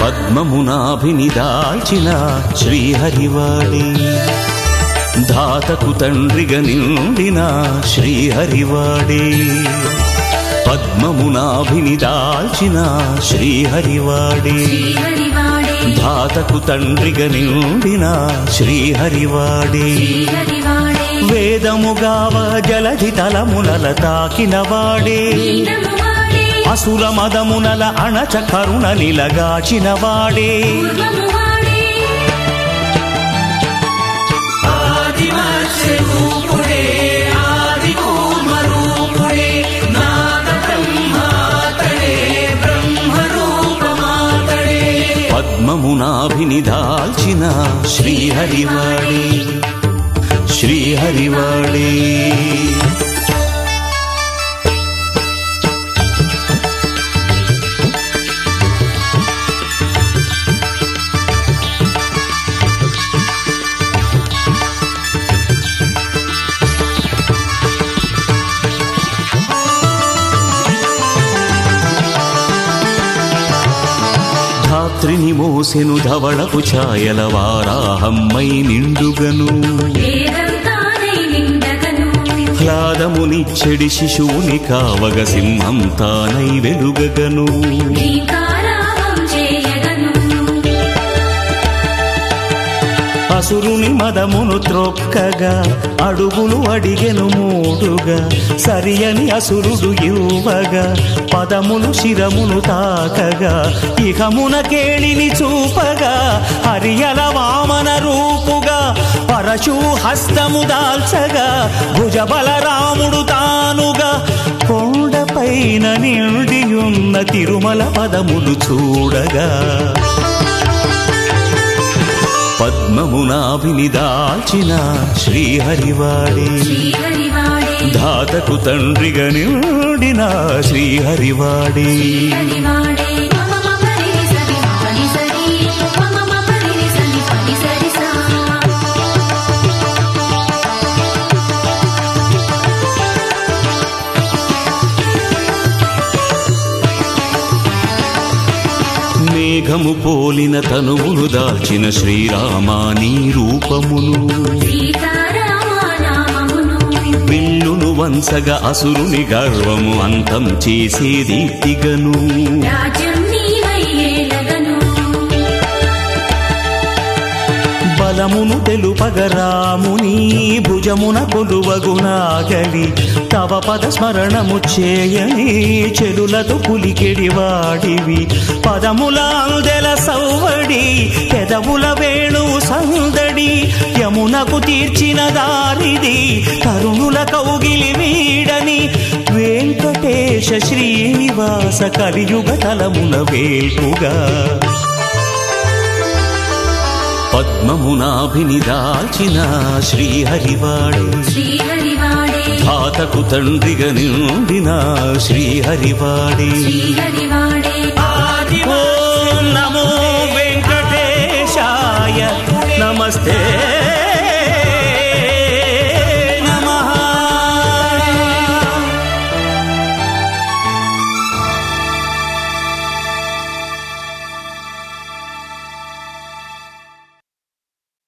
పద్మమునాభిని దాల్చిన శ్రీహరివాడే ధాతకు తండ్రిగా నిండిన శ్రీహరివాడే పద్మమునాభిని దాల్చిన శ్రీహరివాడే శ్రీహరివాడే ధాతకు తండ్రిగా నిండిన శ్రీహరివాడే శ్రీహరివాడే వేదముగావ జలధి తలమునల తాకినవాడే నీలమువాడే అసుర మదమునల అణచ కరుణ నిలగాచినవాడే పూర్వమువాడే పద్మమునాభిని దాల్చిన శ్రీహరివాడే శ్రీహరివాడే ధాత్రిని మోసెను ధవళపు ఛాయల వారాహమ్మై నిండుగను వేదంతానై నిండగను హ్లాదమునిచ్చెడి శిశువుని కావగ సింహం తానై వెలుగగను శ్రీకారావం చేయగను అసురుని మదమును త్రొక్కగా అడుగులు అడిగెను మూడుగా సరియని అసురుడు ఇవ్వగా పదములు శిరమును తాకగా ఇహమున కేళిని చూపగా హరియల వామన రూపుగా పరశు హస్తము దాల్చగా భుజబల రాముడు తానుగా కొండపైన నిండియున్న తిరుమల పదములు చూడగా పద్మమునాభిని దాల్చిన శ్రీహరివాడే శ్రీహరివాడే ధాతకు తండ్రిగా నిండిన శ్రీహరివాడే శ్రీహరివాడే మమ మమ రి సరి పని సరి మమ మమ రి సరి పని సరి సా మేఘము పోలిన తనువును దాల్చిన శ్రీరామాని రూపమును సీతారామనామమును విల్లును వంసగా అసురుని గర్వము అంతం చేసే దీప్తిగను రాజ్యం నీవై ఏలగను బలమును తెలుపగ రాముని భుజమున కొలువగునాగలి తవ పద స్మరణము చేయని చెడులతో పులికెడి వాడివి పదముల అందెల సౌవడి పెదవుల వేణు సందడి యమునకు తీర్చిన దారిది తరుణుల కౌగిలి వీడని వెంకటేశ శ్రీనివాస కలియుగ తలమున వేల్పుగా పద్మమునాభిని దాల్చిన శ్రీహరివాడే శ్రీహరివాడే ధాతకు తండ్రిగా నిండిన శ్రీహరివాడే శ్రీహరివాడే ఓం నమో వెంకటేశాయ నమస్తే